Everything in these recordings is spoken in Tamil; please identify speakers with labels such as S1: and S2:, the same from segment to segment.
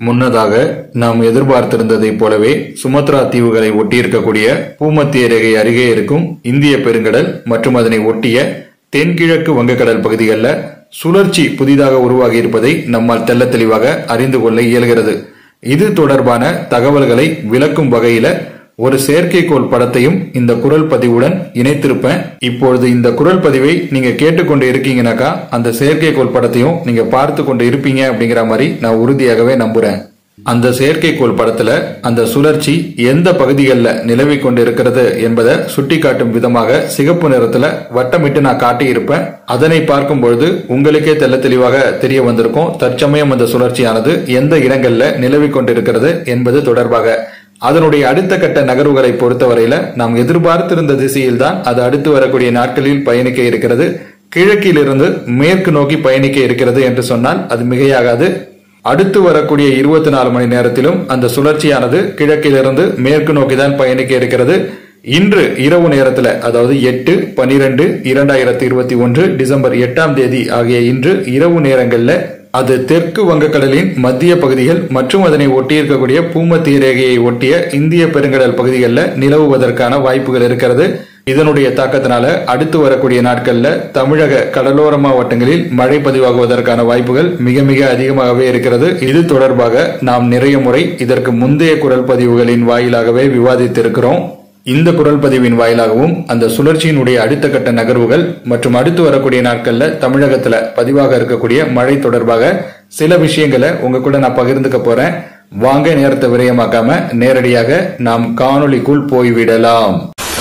S1: முன்னதாக நாம் எதிர்பார்த்திருந்ததைப் போலவே சுமத்ரா தீவுகளை ஒட்டியிருக்கக்கூடிய பூமத்திய ரேகை அருகே இருக்கும் இந்திய பெருங்கடல் மற்றும் அதனை ஒட்டிய தென்கிழக்கு வங்கக்கடல் பகுதிகளில் சுழற்சி புதிதாக உருவாகி இருப்பதை நம்மால் தெள்ள தெளிவாக அறிந்து கொள்ள இயல்கிறது இது தொடர்பான தகவல்களை விளக்கும் வகையில ஒரு செயற்கைக்கோள் படத்தையும் இந்த குரல் பதிவுடன் இணைத்திருப்பேன் இப்பொழுது இந்த குரல் பதிவை நீங்க கேட்டுக்கொண்டு இருக்கீங்கனாக்கா அந்த செயற்கைக்கோள் படத்தையும் நீங்க பார்த்து கொண்டு இருப்பீங்க அப்படிங்கிற மாதிரி நான் உறுதியாகவே நம்புறேன் அந்த செயற்கைக்கோள் படத்துல அந்த சுழற்சி எந்த பகுதிகளில் நிலவி கொண்டு இருக்கிறது என்பதை சுட்டிக்காட்டும் விதமாக சிகப்பு நிறத்துல வட்டமிட்டு நான் காட்டியிருப்பேன் அதனை பார்க்கும் பொழுது உங்களுக்கே தெள்ள தெளிவாக தெரிய வந்திருக்கும் தற்சமயம் அந்த சுழற்சியானது எந்த இடங்கள்ல நிலவி கொண்டிருக்கிறது என்பது தொடர்பாக அதனுடைய அடுத்த கட்ட நகர்வுகளை பொறுத்தவரையில நாம் எதிர்பார்த்திருந்த திசையில்தான் அது அடுத்து வரக்கூடிய நாட்களில் பயணிக்க இருக்கிறது கிழக்கிலிருந்து மேற்கு நோக்கி பயணிக்க இருக்கிறது என்று சொன்னால் அது மிகையாகாது அடுத்து வரக்கூடிய இருபத்தி நாலு மணி நேரத்திலும் அந்த சுழற்சியானது கிழக்கிலிருந்து மேற்கு நோக்கி தான் பயணிக்க இருக்கிறது இன்று இரவு நேரத்தில் அதாவது எட்டு பனிரெண்டு இரண்டாயிரத்தி இருபத்தி ஒன்று டிசம்பர் எட்டாம் தேதி ஆகிய இன்று இரவு நேரங்களில் அது தெற்கு வங்கக்கடலின் மத்திய பகுதிகள் மற்றும் அதனை ஒட்டியிருக்கக்கூடிய பூமத்திய ரேகையை ஒட்டிய இந்திய பெருங்கடல் பகுதிகளில் நிலவுவதற்கான வாய்ப்புகள் இருக்கிறது இதனுடைய தாக்கத்தினால அடுத்து வரக்கூடிய நாட்கள்ல தமிழக கடலோர மாவட்டங்களில் மழை பதிவாகுவதற்கான வாய்ப்புகள் மிக மிக அதிகமாகவே இருக்கிறது இது தொடர்பாக நாம் நிறைய முறை இதற்கு முந்தைய குரல் பதிவுகளின் வாயிலாகவே விவாதித்திருக்கிறோம் இந்த குரல் பதிவின் வாயிலாகவும் அந்த சுழற்சியினுடைய அடுத்த கட்ட நகர்வுகள் மற்றும் அடுத்து வரக்கூடிய நாட்கள்ல தமிழகத்துல பதிவாக இருக்கக்கூடிய மழை தொடர்பாக சில விஷயங்களை உங்க கூட நான் பகிர்ந்துக்க போறேன் வாங்க நேரத்தை விரயமாக்காம நேரடியாக நாம் காணொளிக்குள் போய்விடலாம்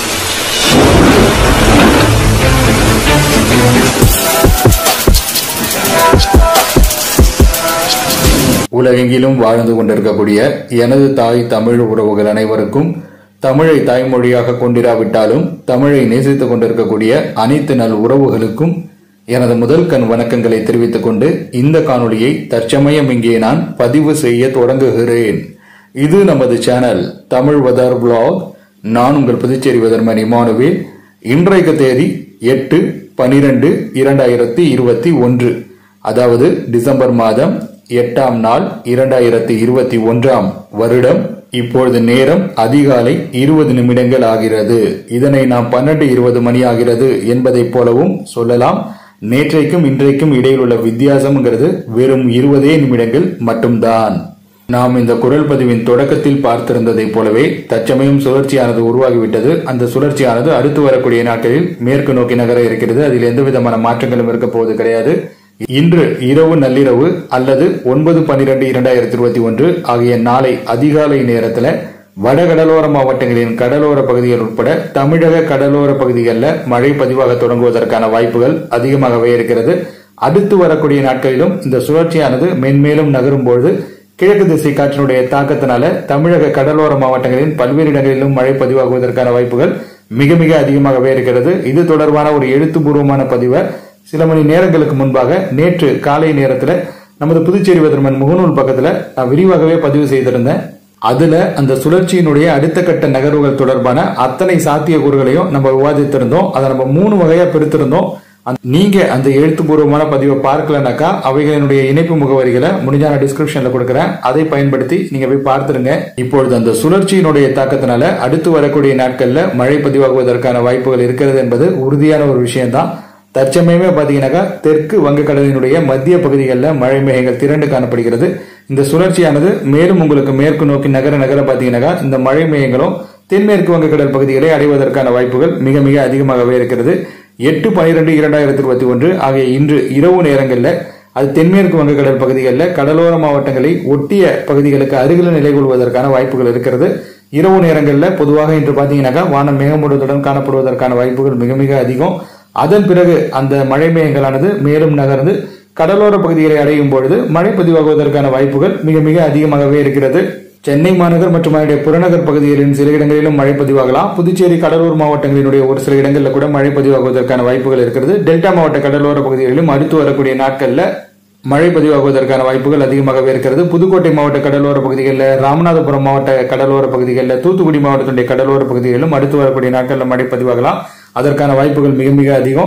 S1: உலகெங்கிலும் வாழ்ந்து கொண்டிருக்கக்கூடிய எனது தாய் தமிழ் உறவுகள் அனைவருக்கும் தமிழை தாய்மொழியாக கொண்டிராவிட்டாலும் தமிழை நேசித்துக் கொண்டிருக்கக்கூடிய அனைத்து நல் உறவுகளுக்கும் எனது முதல் கண் வணக்கங்களை தெரிவித்துக் கொண்டு இந்த காணொளியை தற்சமயம் இங்கே நான் பதிவு செய்ய தொடங்குகிறேன் இது நமது சேனல் தமிழ் வதர் பிளாக் நான் உங்கள் புதுச்சேரி வதர்மன் இமானுவேல் இன்றைக்கு தேதி எட்டு பனிரெண்டு இரண்டாயிரத்தி இருபத்தி ஒன்று அதாவது டிசம்பர் மாதம் எட்டாம் நாள் இரண்டாயிரத்தி இருபத்தி ஒன்றாம் வருடம் இப்பொழுது நேரம் அதிகாலை இருபது நிமிடங்கள் ஆகிறது இதனை நாம் பன்னெண்டு இருபது மணி ஆகிறது என்பதைப் போலவும் சொல்லலாம் நேற்றைக்கும் இன்றைக்கும் இடையில் உள்ள வித்தியாசம்ங்கிறது வெறும் இருபதே நிமிடங்கள் மட்டும்தான் நாம் இந்த குரல் பதிவின் தொடக்கத்தில் பார்த்திருந்ததைப் போலவே தற்சமயம் சுழற்சியானது உருவாகிவிட்டது அந்த சுழற்சியானது அடுத்து வரக்கூடிய நாட்களில் மேற்கு நோக்கி நகர இருக்கிறது அதில் எந்த விதமான மாற்றங்களும் இருக்க போவது கிடையாது இன்று இரவு நள்ளிரவு அல்லது ஒன்பது பன்னிரெண்டு இரண்டாயிரத்தி இருபத்தி ஒன்று ஆகிய நாளை அதிகாலை நேரத்தில் வடகடலோர மாவட்டங்களின் கடலோர பகுதிகள் உட்பட தமிழக கடலோர பகுதிகளில் மழை பதிவாக தொடங்குவதற்கான வாய்ப்புகள் அதிகமாகவே இருக்கிறது அடுத்து வரக்கூடிய நாட்களிலும் இந்த சுழற்சியானது மென்மேலும் நகரும் பொழுது கிழக்கு திசை காற்றினுடைய தாக்கத்தினால தமிழக கடலோர மாவட்டங்களின் பல்வேறு இடங்களிலும் மழை பதிவாகுவதற்கான வாய்ப்புகள் மிக மிக அதிகமாகவே இருக்கிறது இது தொடர்பான ஒரு எழுத்துப்பூர்வமான பதிவை சில மணி நேரங்களுக்கு முன்பாக நேற்று காலை நேரத்தில் நமது புதுச்சேரி வதர்மன் முகநூல் பக்கத்துல நான் விரிவாகவே பதிவு செய்திருந்தேன் அதுல அந்த சுழற்சியினுடைய அடுத்த கட்ட நகர்வுகள் தொடர்பான அத்தனை சாத்தியக்கூறுகளையும் நம்ம விவாதித்திருந்தோம் அதை நம்ம மூணு வகையா பிரித்திருந்தோம் நீங்க அந்த எழுத்துப்பூர்வமான பதிவை பார்க்கலனாக்கா அவைகளினுடைய இணைப்பு முகவரிகளை முடிஞ்ச நான் டிஸ்கிரிப்ஷன்ல கொடுக்குறேன் அதை பயன்படுத்தி நீங்க போய் பார்த்துருங்க இப்பொழுது அந்த சுழற்சியினுடைய தாக்கத்தினால அடுத்து வரக்கூடிய நாட்கள்ல மழை பதிவாகுவதற்கான வாய்ப்புகள் இருக்கிறது என்பது உறுதியான ஒரு விஷயம்தான் தற்சமயமே பாத்தீங்கன்னாக்கா தெற்கு வங்கக்கடலினுடைய மத்திய பகுதிகளில் மழை மேகங்கள் திரண்டு காணப்படுகிறது இந்த சுழற்சியானது மேலும் உங்களுக்கு மேற்கு நோக்கி நகர நகர பாத்தீங்கன்னாக்கா இந்த மழை மேகங்களும் தென்மேற்கு வங்கக்கடல் பகுதிகளை அடைவதற்கான வாய்ப்புகள் மிக மிக அதிகமாகவே இருக்கிறது எட்டு பனிரெண்டு இரண்டாயிரத்தி இருபத்தி ஒன்று ஆகிய இன்று இரவு நேரங்களில் அது தென்மேற்கு வங்கக்கடல் பகுதிகளில் கடலோர மாவட்டங்களை ஒட்டிய பகுதிகளுக்கு அருகில் நிலை கொள்வதற்கான வாய்ப்புகள் இருக்கிறது இரவு நேரங்களில் பொதுவாக இன்று பார்த்தீங்கன்னாக்கா வானம் மேகமூட்டத்துடன் காணப்படுவதற்கான வாய்ப்புகள் மிக மிக அதிகம் அதன் பிறகு அந்த மழை மேகங்களானது மேலும் நகர்ந்து கடலோர பகுதிகளை அடையும் பொழுது மழை பதிவாகுவதற்கான வாய்ப்புகள் மிக மிக அதிகமாகவே இருக்கிறது சென்னை மாநகர் மற்றும் அதனுடைய புறநகர் பகுதிகளின் சில இடங்களிலும் மழை பதிவாகலாம் புதுச்சேரி கடலூர் மாவட்டங்களினுடைய ஒரு சில இடங்களில் கூட மழை பதிவாகுவதற்கான வாய்ப்புகள் இருக்கிறது டெல்டா மாவட்ட கடலோர பகுதிகளிலும் அடுத்து வரக்கூடிய நாட்கள்ல மழை பதிவாகுவதற்கான வாய்ப்புகள் அதிகமாகவே இருக்கிறது புதுக்கோட்டை மாவட்ட கடலோர பகுதிகளில் ராமநாதபுரம் மாவட்ட கடலோர பகுதிகளில் தூத்துக்குடி மாவட்டத்தினுடைய கடலோர பகுதிகளிலும் அடுத்து வரக்கூடிய நாட்களில் மழை பதிவாகலாம் அதற்கான வாய்ப்புகள் மிக மிக அதிகம்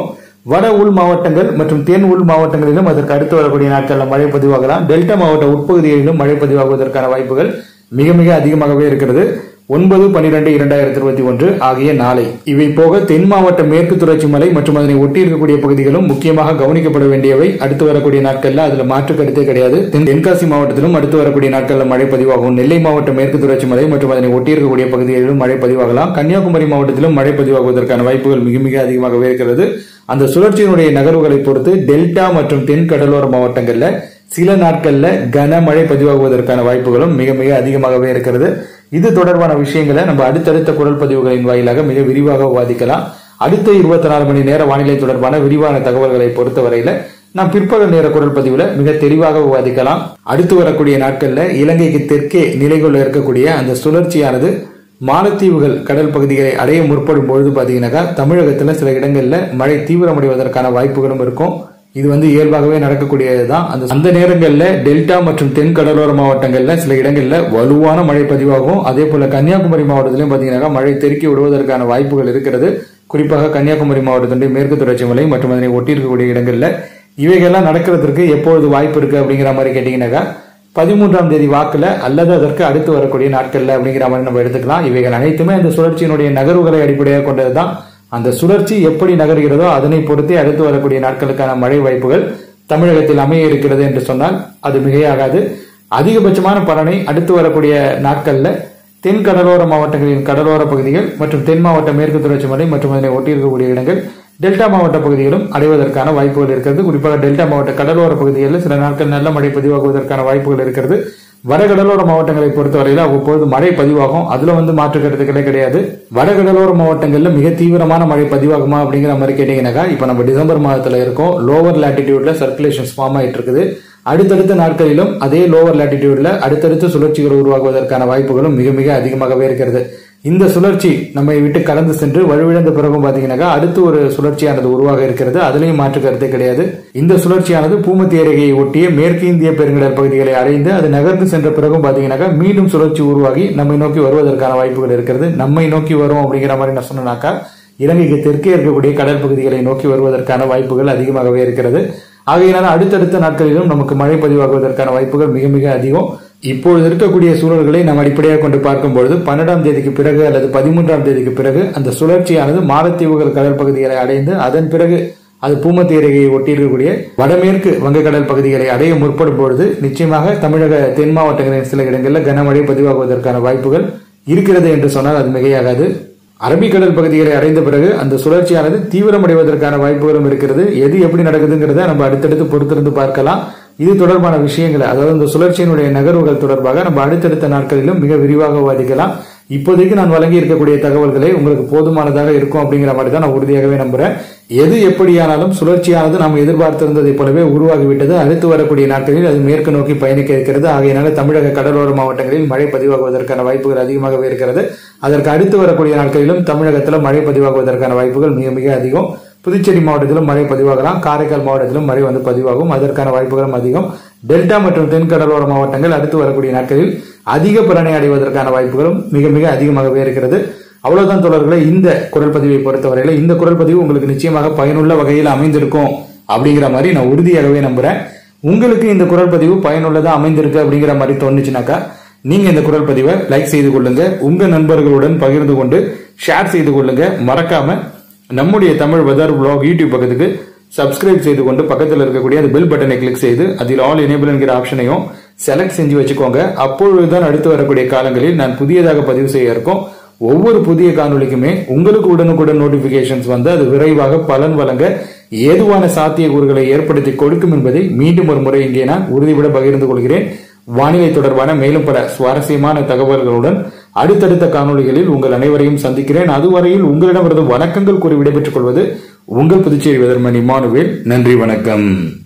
S1: வட உள் மாவட்டங்கள் மற்றும் தென் உள் மாவட்டங்களிலும் அதற்கு அடுத்து வரக்கூடிய நாட்களில் மழை பதிவாகலாம் டெல்டா மாவட்ட உட்பகுதிகளிலும் மழை பதிவாகுவதற்கான வாய்ப்புகள் மிக மிக அதிகமாகவே இருக்கிறது ஒன்பது பனிரெண்டு இரண்டாயிரத்தி இருபத்தி ஒன்று ஆகிய நாளை இவை போக தென் மாவட்ட மேற்கு தொடர்ச்சி மலை மற்றும் அதனை ஒட்டி இருக்கக்கூடிய பகுதிகளும் முக்கியமாக கவனிக்கப்பட வேண்டியவை அடுத்து வரக்கூடிய நாட்கள்ல அதுல மாற்று கருத்தே கிடையாது தென் தென்காசி மாவட்டத்திலும் அடுத்து வரக்கூடிய நாட்கள்ல மழை பதிவாகும் நெல்லை மாவட்ட மேற்கு தொடர்ச்சி மலை மற்றும் அதனை ஒட்டி இருக்கக்கூடிய பகுதிகளிலும் மழை பதிவாகலாம் கன்னியாகுமரி மாவட்டத்திலும் மழை பதிவாகுவதற்கான வாய்ப்புகள் மிக மிக அதிகமாகவே இருக்கிறது அந்த சுழற்சியினுடைய நகர்வுகளை பொறுத்து டெல்டா மற்றும் தென் கடலோர மாவட்டங்கள்ல சில நாட்கள்ல கனமழை பதிவாகுவதற்கான வாய்ப்புகளும் மிக மிக அதிகமாகவே இருக்கிறது இது தொடர்பான விஷயங்களை நம்ம அடுத்தடுத்த குரல் பதிவுகளின் வாயிலாக மிக விரிவாக விவாதிக்கலாம் அடுத்த இருபத்தி நாலு மணி நேர வானிலை தொடர்பான விரிவான தகவல்களை பொறுத்தவரையில நாம் பிற்பகல் நேர குரல் பதிவுல மிக தெளிவாக விவாதிக்கலாம் அடுத்து வரக்கூடிய நாட்கள்ல இலங்கைக்கு தெற்கே நிலை கொள்ள இருக்கக்கூடிய அந்த சுழற்சியானது மாலத்தீவுகள் கடல் பகுதிகளை அடைய முற்படும் பொழுது பாத்தீங்கன்னாக்கா தமிழகத்துல சில இடங்கள்ல மழை தீவிரமடைவதற்கான வாய்ப்புகளும் இருக்கும் இது வந்து இயல்பாகவே நடக்கக்கூடியதுதான் அந்த அந்த நேரங்கள்ல டெல்டா மற்றும் தென் கடலோர மாவட்டங்கள்ல சில இடங்கள்ல வலுவான மழை பதிவாகும் அதே போல கன்னியாகுமரி மாவட்டத்திலும் பாத்தீங்கன்னா மழை தெருக்கி விடுவதற்கான வாய்ப்புகள் இருக்கிறது குறிப்பாக கன்னியாகுமரி மாவட்டத்தினுடைய மேற்கு தொடர்ச்சி மலை மற்றும் அதனை ஒட்டி இருக்கக்கூடிய இடங்கள்ல இவைகள்லாம் நடக்கிறதுக்கு எப்பொழுது வாய்ப்பு இருக்கு அப்படிங்கிற மாதிரி கேட்டீங்கன்னாக்கா பதிமூன்றாம் தேதி வாக்குல அல்லது அதற்கு அடுத்து வரக்கூடிய நாட்கள்ல அப்படிங்கிற மாதிரி நம்ம எடுத்துக்கலாம் இவைகள் அனைத்துமே அந்த சுழற்சியினுடைய நகர்வுகளை அடிப்படையாக கொண்டதுதான் அந்த சுழற்சி எப்படி நகர்கிறதோ அதனை பொறுத்தே அடுத்து வரக்கூடிய நாட்களுக்கான மழை வாய்ப்புகள் தமிழகத்தில் அமைய இருக்கிறது என்று சொன்னால் அது மிகையாகாது அதிகபட்சமான பலனை அடுத்து வரக்கூடிய நாட்கள்ல தென் கடலோர மாவட்டங்களின் கடலோர பகுதிகள் மற்றும் தென் மாவட்ட மேற்கு தொடர்ச்சி மலை மற்றும் அதனை ஒட்டியிருக்கக்கூடிய இடங்கள் டெல்டா மாவட்ட பகுதிகளும் அடைவதற்கான வாய்ப்புகள் இருக்கிறது குறிப்பாக டெல்டா மாவட்ட கடலோர பகுதிகளில் சில நாட்கள் நல்ல மழை பதிவாகுவதற்கான வாய்ப்புகள் இருக்கிறது வடகடலோர மாவட்டங்களை பொறுத்தவரையில அவ்வப்போது மழை பதிவாகும் அதுல வந்து மாற்று கருத்துக்களே கிடையாது வடகடலோர மாவட்டங்கள்ல மிக தீவிரமான மழை பதிவாகுமா அப்படிங்கிற மாதிரி கேட்டீங்கன்னாக்கா இப்ப நம்ம டிசம்பர் மாதத்துல இருக்கோம் லோவர் லாட்டிடியூட்ல சர்க்குலேஷன்ஸ் ஃபார்ம் ஆயிட்டு இருக்குது அடுத்தடுத்த நாட்களிலும் அதே லோவர் லாட்டிடியூட்ல அடுத்தடுத்த சுழற்சிகள் உருவாகுவதற்கான வாய்ப்புகளும் மிக மிக அதிகமாகவே இருக்கிறது இந்த சுழற்சி நம்மை விட்டு கடந்து சென்று வலுவிழந்த பிறகும் பாத்தீங்கன்னாக்கா அடுத்து ஒரு சுழற்சியானது உருவாக இருக்கிறது அதுலயும் மாற்று கருத்தே கிடையாது இந்த சுழற்சியானது பூமத்திய ரேகையை ஒட்டிய மேற்கு இந்திய பெருங்கடல் பகுதிகளை அடைந்து அது நகர்ந்து சென்ற பிறகும் பாத்தீங்கன்னாக்கா மீண்டும் சுழற்சி உருவாகி நம்மை நோக்கி வருவதற்கான வாய்ப்புகள் இருக்கிறது நம்மை நோக்கி வரும் அப்படிங்கிற மாதிரி நான் சொன்னேனாக்கா இலங்கைக்கு தெற்கே இருக்கக்கூடிய கடல் பகுதிகளை நோக்கி வருவதற்கான வாய்ப்புகள் அதிகமாகவே இருக்கிறது ஆகையினால அடுத்தடுத்த நாட்களிலும் நமக்கு மழை பதிவாகுவதற்கான வாய்ப்புகள் மிக மிக அதிகம் இப்பொழுது இருக்கக்கூடிய சூழல்களை நாம் அடிப்படையாக கொண்டு பார்க்கும் பொழுது பன்னெண்டாம் தேதிக்கு பிறகு அல்லது பதிமூன்றாம் தேதிக்கு பிறகு அந்த சுழற்சியானது மாலத்தீவுகள் கடல் பகுதிகளை அடைந்து அதன் பிறகு அது பூமத்திய ரேகையை ஒட்டியிருக்கக்கூடிய வடமேற்கு வங்கக்கடல் பகுதிகளை அடைய முற்படும் பொழுது நிச்சயமாக தமிழக தென் மாவட்டங்களின் சில இடங்களில் கனமழை பதிவாகுவதற்கான வாய்ப்புகள் இருக்கிறது என்று சொன்னால் அது மிகையாகாது அரபிக்கடல் பகுதிகளை அடைந்த பிறகு அந்த சுழற்சியானது தீவிரமடைவதற்கான வாய்ப்புகளும் இருக்கிறது எது எப்படி நடக்குதுங்கிறத நம்ம அடுத்தடுத்து பொறுத்திருந்து பார்க்கலாம் இது தொடர்பான விஷயங்களை அதாவது இந்த சுழற்சியினுடைய நகர்வுகள் தொடர்பாக நம்ம அடுத்தடுத்த நாட்களிலும் மிக விரிவாக விவாதிக்கலாம் இப்போதைக்கு நான் வழங்கி இருக்கக்கூடிய தகவல்களை உங்களுக்கு போதுமானதாக இருக்கும் அப்படிங்கிற மாதிரி தான் நான் உறுதியாகவே நம்புறேன் எது எப்படியானாலும் சுழற்சியானது நாம் எதிர்பார்த்திருந்ததை போலவே உருவாகிவிட்டது அடுத்து வரக்கூடிய நாட்களில் அது மேற்கு நோக்கி பயணிக்க இருக்கிறது ஆகையினால தமிழக கடலோர மாவட்டங்களில் மழை பதிவாகுவதற்கான வாய்ப்புகள் அதிகமாகவே இருக்கிறது அதற்கு அடுத்து வரக்கூடிய நாட்களிலும் தமிழகத்தில் மழை பதிவாகுவதற்கான வாய்ப்புகள் மிக மிக அதிகம் புதுச்சேரி மாவட்டத்திலும் மழை பதிவாகலாம் காரைக்கால் மாவட்டத்திலும் மழை வந்து பதிவாகும் அதற்கான வாய்ப்புகளும் அதிகம் டெல்டா மற்றும் தென் கடலோர மாவட்டங்கள் அடுத்து வரக்கூடிய நாட்களில் அதிக பலனை அடைவதற்கான வாய்ப்புகளும் மிக மிக அதிகமாகவே இருக்கிறது அவ்வளவுதான் தொடர்களை இந்த குரல் பதிவை பொறுத்தவரையில இந்த குரல் பதிவு உங்களுக்கு நிச்சயமாக பயனுள்ள வகையில் அமைந்திருக்கும் அப்படிங்கிற மாதிரி நான் உறுதியாகவே நம்புறேன் உங்களுக்கு இந்த குரல் பதிவு பயனுள்ளதா அமைந்திருக்கு அப்படிங்கிற மாதிரி தோணுச்சுனாக்கா நீங்க இந்த குரல் பதிவை லைக் செய்து கொள்ளுங்க உங்க நண்பர்களுடன் பகிர்ந்து கொண்டு ஷேர் செய்து கொள்ளுங்க மறக்காம நம்முடைய தமிழ் வெதர் பிளாக் யூடியூப் பக்கத்துக்கு சப்ஸ்கிரைப் செய்து கொண்டு பக்கத்தில் இருக்கக்கூடிய அந்த பெல் பட்டனை கிளிக் செய்து அதில் ஆல் எனேபிள் என்கிற ஆப்ஷனையும் செலக்ட் செஞ்சு வச்சுக்கோங்க அப்பொழுதுதான் அடுத்து வரக்கூடிய காலங்களில் நான் புதியதாக பதிவு செய்ய இருக்கோம் ஒவ்வொரு புதிய காணொளிக்குமே உங்களுக்கு உடனுக்குடன் நோட்டிபிகேஷன்ஸ் வந்து அது விரைவாக பலன் வழங்க ஏதுவான சாத்தியக்கூறுகளை ஏற்படுத்தி கொடுக்கும் என்பதை மீண்டும் ஒரு முறை இங்கே நான் உறுதிபட பகிர்ந்து கொள்கிறேன் வானிலை தொடர்பான மேலும் பல சுவாரஸ்யமான தகவல்களுடன் அடுத்தடுத்த காணொளிகளில் உங்கள் அனைவரையும் சந்திக்கிறேன் அதுவரையில் உங்களிடமிருந்து வணக்கங்கள் கூறி விடைபெற்றுக் கொள்வது உங்கள் புதுச்சேரி வெதர்மணி மானுவேல் நன்றி வணக்கம்